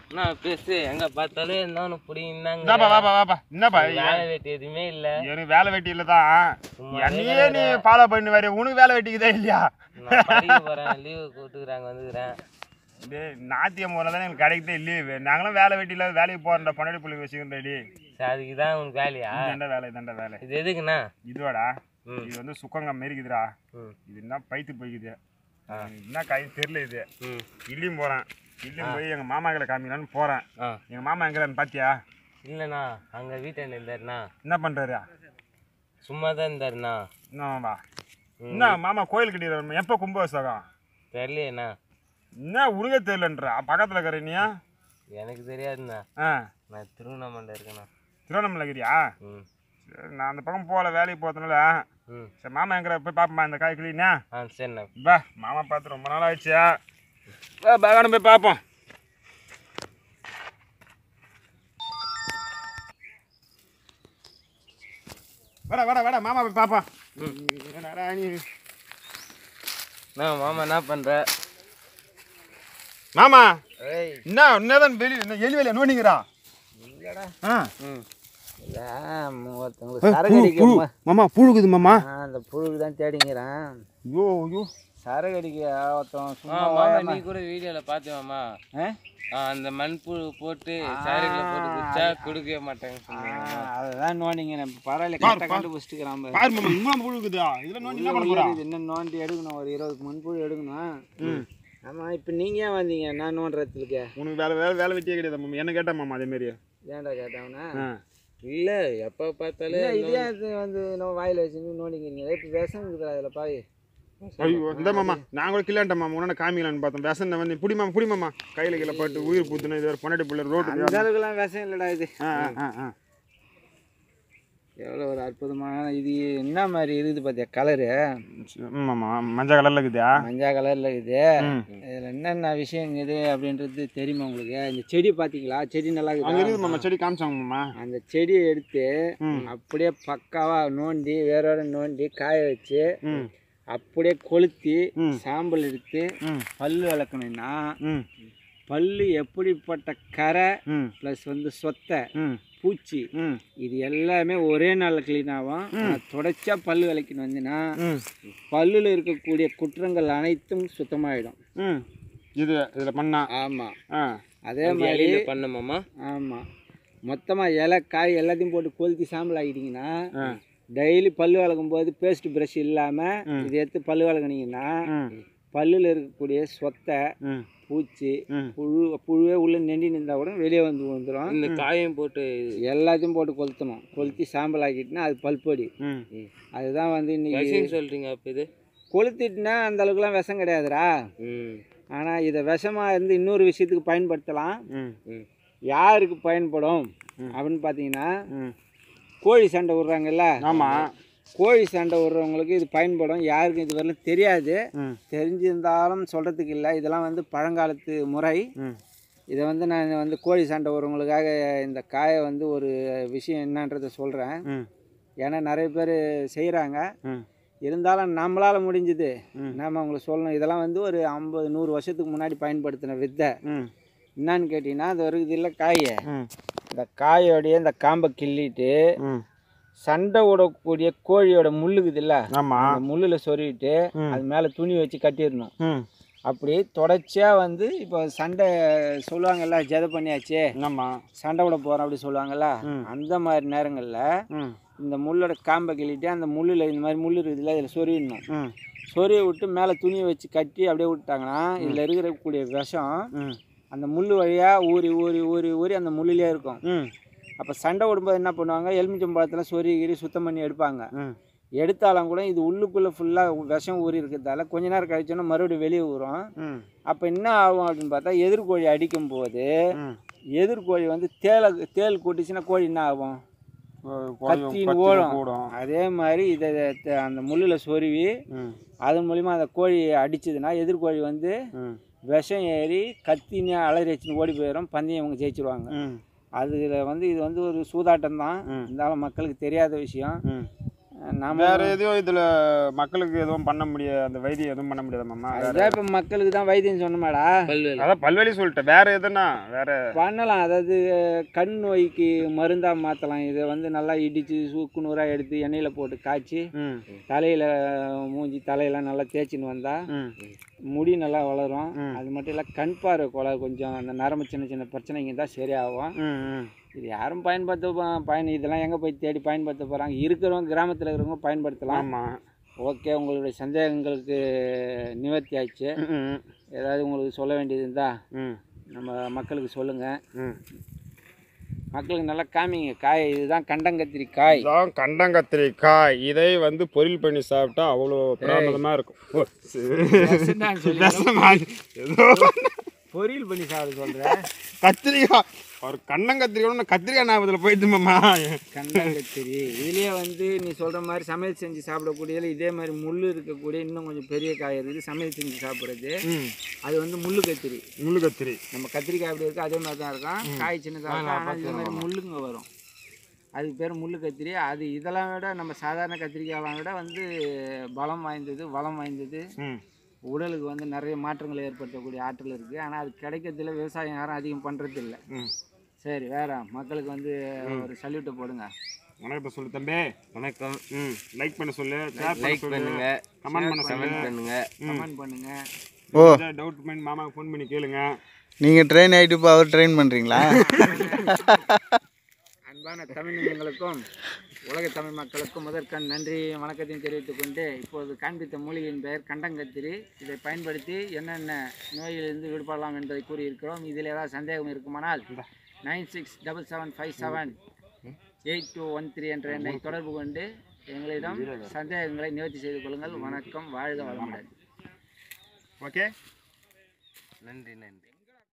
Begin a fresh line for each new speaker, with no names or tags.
என்ன பேசு எங்க பார்த்தாலும் என்னன்னு பிடிங்கன்னாங்க
இந்தாப்பா வாப்பா வாப்பா என்னப்பா
வேலை வெட்டி எதுவுமே இல்ல
எனக்கு வேலை வெட்டி இல்லை தான்
சும்மாவே
என்னையே நீ ஃபாலோ பண்ணி வர உனக்கு வேலை வெட்டிக்குதா இல்லையா
நான் படிக்க போறேன் லீவு கூட்டுக்குறாங்க வந்துக்கிறேன்
டேய் நாத்தியம் முறை தான் எங்களுக்கு கிடைக்கதே இல்லையே நாங்களும் வேலை வெட்டி இல்லாத வேலைக்கு போகிறோம்டா பொன்னாடி புள்ளி வச்சுக்கிறேன்டி
சரி அதுக்கு தான் உனக்கு வேலையா
இதாண்டா வேலை இதாண்டா வேலை
இது எதுக்குண்ணா
இதுவாடா
ம்.
இது வந்து சுக்கங்க மாரிக்குதுடா
ம்
இது என்ன பைத்து போய்க்குது
ஆ.
என்ன கை தெரியல இது
ம்
இல்லையும் போகிறேன் இல்லையும் போய் எங்கள் மாமாக்களை காமிக்கலான்னு போகிறேன்
ஆ
எங்கள் மாமா எங்கேன்னு பார்த்தியா
இல்லைண்ணா அங்க வீட்டாண்ட இருந்தாருண்ணா
என்ன பண்ணுறாரு
சும்மா தான் இருந்தாருண்ணா
என்னவா என்ன மாமா கோயில் கட்டிடுற எப்போ கும்பாபிஷேகம்
தெரியலையேண்ணா
என்ன உனக்கே தெரியலன்றா பக்கத்தில் இருக்கிற நீ
எனக்கு தெரியாதுண்ணா
ஆ
நான் திருவண்ணாமலை இருக்கேண்ணா
திருவண்ணாமலை இருக்கிறியா
ம்
சரி நான் அந்த பக்கம் போகல வேலைக்கு போகிறதுனால
ம்
சரி மாமா எங்கிற போய் பார்ப்போமா இந்த காய் கிளினா
ஆ சரிண்ணா
பா மாமா பார்த்து ரொம்ப நாள் ஆயிடுச்சு வா பேகான போய் பார்ப்போம் வாடா வாடா வாடா மாமா போய் பார்ப்போம் என்னடா நீ
நான் மாமா என்ன பண்ற
மாமா
ஏய்
என்ன என்னதான் வெளி என்ன எலி வெளியே நோண்டிங்கிறா
இல்லடா
ஆ
ம் ஒருத்தவங்களுக்கு சரக்கு அடிக்க
மாமா புழுகுது மாமா
அந்த புழுக்கு தான் தேடிங்கிறேன்
ஐயோ ஐயோ
சரக்கு அடிக்க ஒருத்தன் சும்மா மாமா நீ கூட வீடியோல பார்த்து மாமா அந்த மண்புழு போட்டு சரக்குல போட்டு குச்சா கொடுக்கவே மாட்டாங்க சொன்னாங்க
அதுதான் நோண்டிங்க நம்ம பரவாயில்ல கரெக்டாக கண்டுபிடிச்சிக்கிறான் பாரு.
பாரு மாமா இவ்வளோ புழுகுதா இதில் நோண்டி என்ன பண்ண போறா
இது இன்னும் நோண்டி எடுக்கணும் ஒரு இருபது மண்புழு எடுக்கணும் ஆமாம் இப்போ நீங்கள் ஏன் வந்தீங்க நான் நோண்டுறதுக்கு
உனக்கு வேலை வேலை வேலை வெட்டியே கிடையாது மாமா என்ன கேட்டா மாமா அதே மாதிரி
ஏன்டா கேட்டவனா
ஆ
இல்ல எப்ப பார்த்தாலும்
இல்லை இதே இது வந்து நம்ம வாயில் வச்சு நோண்டிக்கிறீங்க இப்போ விஷம் இருக்குதுடா அதில் பாய்
ஐயோ இந்த மாமா நான் கூட கில்லான்ட்ட மாமா உடனே காமிக்கலான்னு பார்த்தோம் விஷம் வந்து புடி மாமா புடி மாமா கையில் கீழே போட்டு உயிர் பூத்துனா இது ஒரு பொன்னாடி பிள்ளை ரோட்டு
அந்த அளவுக்குலாம் விஷம் இல்லைடா இது
ஆ ஆ ஆ
எவ்வளோ ஒரு அற்புதமான இது என்ன மாதிரி இருக்குது பார்த்தியா கலரு
ஆமாம்மா மஞ்சள் கலரில் இருக்குதா
மஞ்சள் கலரில் இருக்குது
ம்.
இதில் என்னென்ன விஷயம் இருக்குது அப்படின்றது தெரியுமா உங்களுக்கு இந்த செடி பார்த்தீங்களா செடி நல்லா
அங்கே
இருக்குது
இருக்குது மாமா செடி காமிச்சாங்க மாமா
அந்த செடியை எடுத்து
ம்.
அப்படியே பக்காவா நோண்டி வேரோட நோண்டி காய வச்சு
ம்
அப்படியே கொளுத்தி
ம்.
சாம்பல் எடுத்து
ம்
பல்லு விளக்கணும்னா
ம்
பல்லு எப்படிப்பட்ட கரை
ம்
ப்ளஸ் வந்து சொத்தை
ம்
பூச்சி
ம்
இது எல்லாமே ஒரே நாளில் க்ளீன் ஆகும் ஆனா தொடர்ச்சியா பல்லு விளக்கின்னு வந்தீங்கன்னா
ம்
பல்லுல இருக்கக்கூடிய குற்றங்கள் அனைத்தும் சுத்தமாயிடும்
ம் இது இதில் பண்ணா
ஆமா
ஆ
அதே மாதிரி
இலையில பண்ண மாமா
ஆமா மொத்தமா இலை காய் எல்லாத்தையும் போட்டு கொளுத்தி சாம்பல் ஆக்கிட்டீங்கன்னா
ஆ
டெய்லி பல்லு விளக்கும் போது பேஸ்ட் ப்ரஷ் இல்லாமல் இதை எடுத்து பல்லு விளக்குனீங்கன்னா
ம்
பல்லில் இருக்கக்கூடிய சொத்தை
ம்
பூச்சி
ம்
புழு புழுவே உள்ள நெண்டி நின்றா கூட வெளியே வந்து வந்துடும்
இந்த காயம் போட்டு
எல்லாத்தையும் போட்டு கொளுத்தணும் கொளுத்தி சாம்பல் ஆக்கிட்டுனா அது பல்பொடி
ம்
அதுதான் வந்து இன்னைக்கு
விஷயம் சொல்றீங்க அப்ப இது
கொளுத்திட்டுனா அந்த அளவுக்குலாம் விஷம் கிடையாதுடா
ம்
ஆனால் இதை விஷமாக இருந்து இன்னொரு விஷயத்துக்கு பயன்படுத்தலாம்
ம்
ம்
யாருக்கு பயன்படும் அப்படின்னு பார்த்தீங்கன்னா
ம்
கோழி சண்டை விடுறாங்கல்ல
ஆமாம்
கோழி சண்டை விடுறவங்களுக்கு இது பயன்படும் யாருக்கும் இது வரலும் தெரியாது
ம்
தெரிஞ்சிருந்தாலும் சொல்கிறதுக்கு இல்லை இதெல்லாம் வந்து பழங்காலத்து முறை
ம்
இதை வந்து நான் வந்து கோழி சண்டை விடுறவங்களுக்காக இந்த காயை வந்து ஒரு விஷயம் என்னன்றதை சொல்கிறேன்
ம்
ஏன்னா நிறைய பேர் செய்கிறாங்க
ம்
இருந்தாலும் நம்மளால் முடிஞ்சது
ம்.
நாம் அவங்களுக்கு சொல்லணும் இதெல்லாம் வந்து ஒரு ஐம்பது நூறு வருஷத்துக்கு முன்னாடி பயன்படுத்தின வித்தை
ம்
என்னன்னு கேட்டிங்கன்னா அது இருக்குது இல்லை காயை
ம்
இந்த காயோடைய இந்த காம்பை கிள்ளிட்டு
ம்
சண்டை விடக்கூடிய கோழியோட முள்ளுக்குது இல்லை
ஆமாம்
அந்த முள்ளில் சொருவிட்டு
ம்.
அது மேலே துணி வச்சு கட்டிடணும்
ம்
அப்படி தொடர்ச்சியாக வந்து இப்போ சண்டை சொல்லுவாங்கல்ல ஜெதை பண்ணியாச்சு
ஆமாம்
சண்டை விட போகிறோம் அப்படி சொல்லுவாங்கல்ல
ம்.
அந்த மாதிரி நேரங்களில்
ம்
இந்த முள்ளோட காம்பை கிள்ளிட்டு அந்த முள்ளில் இந்த மாதிரி முள் இருக்குதுல்ல இதில் சொருவிடணும்
ம்
சொருவி விட்டு மேலே துணியை வச்சு கட்டி அப்படியே விட்டாங்கன்னா இதில் இருக்கக்கூடிய விஷம்
ம்
அந்த முள் வழியாக ஊறி ஊறி ஊறி ஊறி அந்த முள்ளிலே இருக்கும்
ம்
அப்போ சண்டை விடும்போது என்ன பண்ணுவாங்க எலுமிச்சம்பழத்தில் சொருகி கிரி சுத்தம் பண்ணி எடுப்பாங்க
ம்
எடுத்தாலும் கூட இது உள்ளுக்குள்ளே ஃபுல்லாக விஷம் ஊறி இருக்கிறதால கொஞ்ச நேரம் கழிச்சோன்னா மறுபடியும் வெளியே ஊறும்
ம்
அப்போ என்ன ஆகும் அப்படின்னு பார்த்தா எதிர்கோழி அடிக்கும் போது
ம்
எதிர்கோழி வந்து தேலை தேல் கூட்டிச்சுன்னா கோழி என்ன ஆகும் கத்தின்னு ஓடும்.
கூடும்
அதே மாதிரி இதை த- அந்த முள்ளில் சொருவி
ம்
அதன் மூலிமா அந்த கோழி அடிச்சதுன்னா எதிர்கோழி வந்து
ம்
விஷம் ஏறி கத்தின்னு அலறி வச்சுன்னு ஓடி போயிடும் பந்தயம் இவங்க ஜெயிச்சிருவாங்க
ம்
அதில் வந்து இது வந்து ஒரு சூதாட்டம் தான்
ம்.
இருந்தாலும் மக்களுக்கு தெரியாத விஷயம்
ம்
நாம
வேற எதுவும் இதுல மக்களுக்கு எதுவும் பண்ண முடியாது அந்த வைத்தியம் எதுவும் பண்ண முடியாதா மாமா வேற
அதுதான் இப்போ மக்களுக்கு தான் வைத்தியம் சொன்னமாடா
பல்வேறு
அதான் பல்வழி சொல்லிட்டேன் வேற எதுனா வேற
பண்ணலாம் அதாவது கண் நோய்க்கு மருந்தாக மாற்றலாம் இதை வந்து நல்லா இடித்து சுக்கு நூறாக எடுத்து எண்ணெயில் போட்டு காய்ச்சி
ம்
தலையில் மூஞ்சி தலையெல்லாம் நல்லா தேய்ச்சின்னு வந்தால்
ம்
முடி நல்லா வளரும்
ம்.
அது மட்டும் இல்லை கண் பார்வை கோளாறு கொஞ்சம் அந்த நரம்பு சின்ன சின்ன பிரச்சனைங்க தான் சரியாகும்
ம் ம்
இது யாரும் பயன்படுத்த போ- பயன் இதெல்லாம் எங்கே போய் தேடி பயன்படுத்த போகிறாங்க இருக்கிறவங்க கிராமத்தில் இருக்கிறவங்க பயன்படுத்தலாம்
ஆமா
ஓகே உங்களுடைய சந்தேகங்களுக்கு நிவர்த்தி ஆயிடுச்சு
ம், ம்
ஏதாவது உங்களுக்கு சொல்ல வேண்டியது இருந்தால்
ம்
நம்ம மக்களுக்கு சொல்லுங்கள்
ம்
மக்களுக்கு நல்லா காமிங்க காய் இதுதான் கண்டங்கத்திரி காய்
இதான் கண்டங்கத்திரிக்காய் இதை வந்து பொரியல் பண்ணி சாப்பிட்டா அவ்வளோ பிரமாதமா இருக்கும் ஓ, சரி. விஷமா? ஏதோ
பொரியல் பண்ணி சாப்பிட சொல்கிறேன்
கத்திரிக்காய் ஒரு கண்ணங்கத்திரிக்காய் கத்திரிக்காய் ஞாபகத்தில் போயிட்டு மாமா
கண்டங்கத்திரி இதுலேயே வந்து நீ சொல்கிற மாதிரி சமையல் செஞ்சு சாப்பிடக்கூடியதில் இதே மாதிரி முள் இருக்கக்கூடிய இன்னும் கொஞ்சம் பெரிய காய் இருக்குது சமையல் செஞ்சு சாப்பிட்றது
ம்
அது வந்து முள்ளு கத்திரி
முள்ளு கத்திரி
நம்ம கத்திரிக்காய் எப்படி இருக்கோ அதே மாதிரி தான் இருக்கும் காய் சின்னதாக இருக்கும் ஆனால் இது மாதிரி முள்ளுங்க வரும் அதுக்கு பேர் முள்ளு கத்திரி அது இதெல்லாம் விட நம்ம சாதாரண கத்திரிக்காயெல்லாம் விட வந்து பலம் வாய்ந்தது வளம் வாய்ந்தது
ம்
உடலுக்கு வந்து நிறைய மாற்றங்களை ஏற்படுத்தக்கூடிய ஆற்றல் இருக்குது ஆனால் அது கிடைக்கிறதுல விவசாயம் யாரும் அதிகம் பண்ணுறது இல்லை
ம்
சரி வேற மக்களுக்கு வந்து ஒரு சல்யூட்டை போடுங்க
வணக்கத்தை சொல்லு தம்பி
வணக்கம்
ம் லைக் பண்ண சொல்லு ஷேர் பண்ண
லைக்
சொல்லு
பண்ணுங்க
கமெண்ட் பண்ண சொல்லு
கமெண்ட் பண்ணுங்க
கமெண்ட் பண்ணுங்க
ஓ.
டவுட் மைண்ட் மாமாக்கு ஃபோன் பண்ணி கேளுங்க
நீங்கள் ட்ரெயின் ஆகிட்டு இப்போ அவர் ட்ரெயின் பண்ணுறீங்களா
அன்பான தமிழ் நெஞ்சங்களுக்கும் உலக தமிழ் மக்களுக்கும் முதற்கண் நன்றி வணக்கத்தையும் தெரிவித்துக் கொண்டு இப்போது காண்பித்த மூலிகையின் பெயர் கண்டங்கத்திரி இதை பயன்படுத்தி என்னென்ன நோயிலிருந்து விடுபடலாம் என்பதை கூறியிருக்கிறோம் இதில் ஏதாவது சந்தேகம் இருக்குமானால் nine six double seven five seven eight two one three என்ற எண்ணை தொடர்பு கொண்டு எங்களிடம் சந்தேகங்களை நிவர்த்தி செய்து கொள்ளுங்கள் வணக்கம் வாழ்க வளமுடன்
ஓகே
நன்றி நன்றி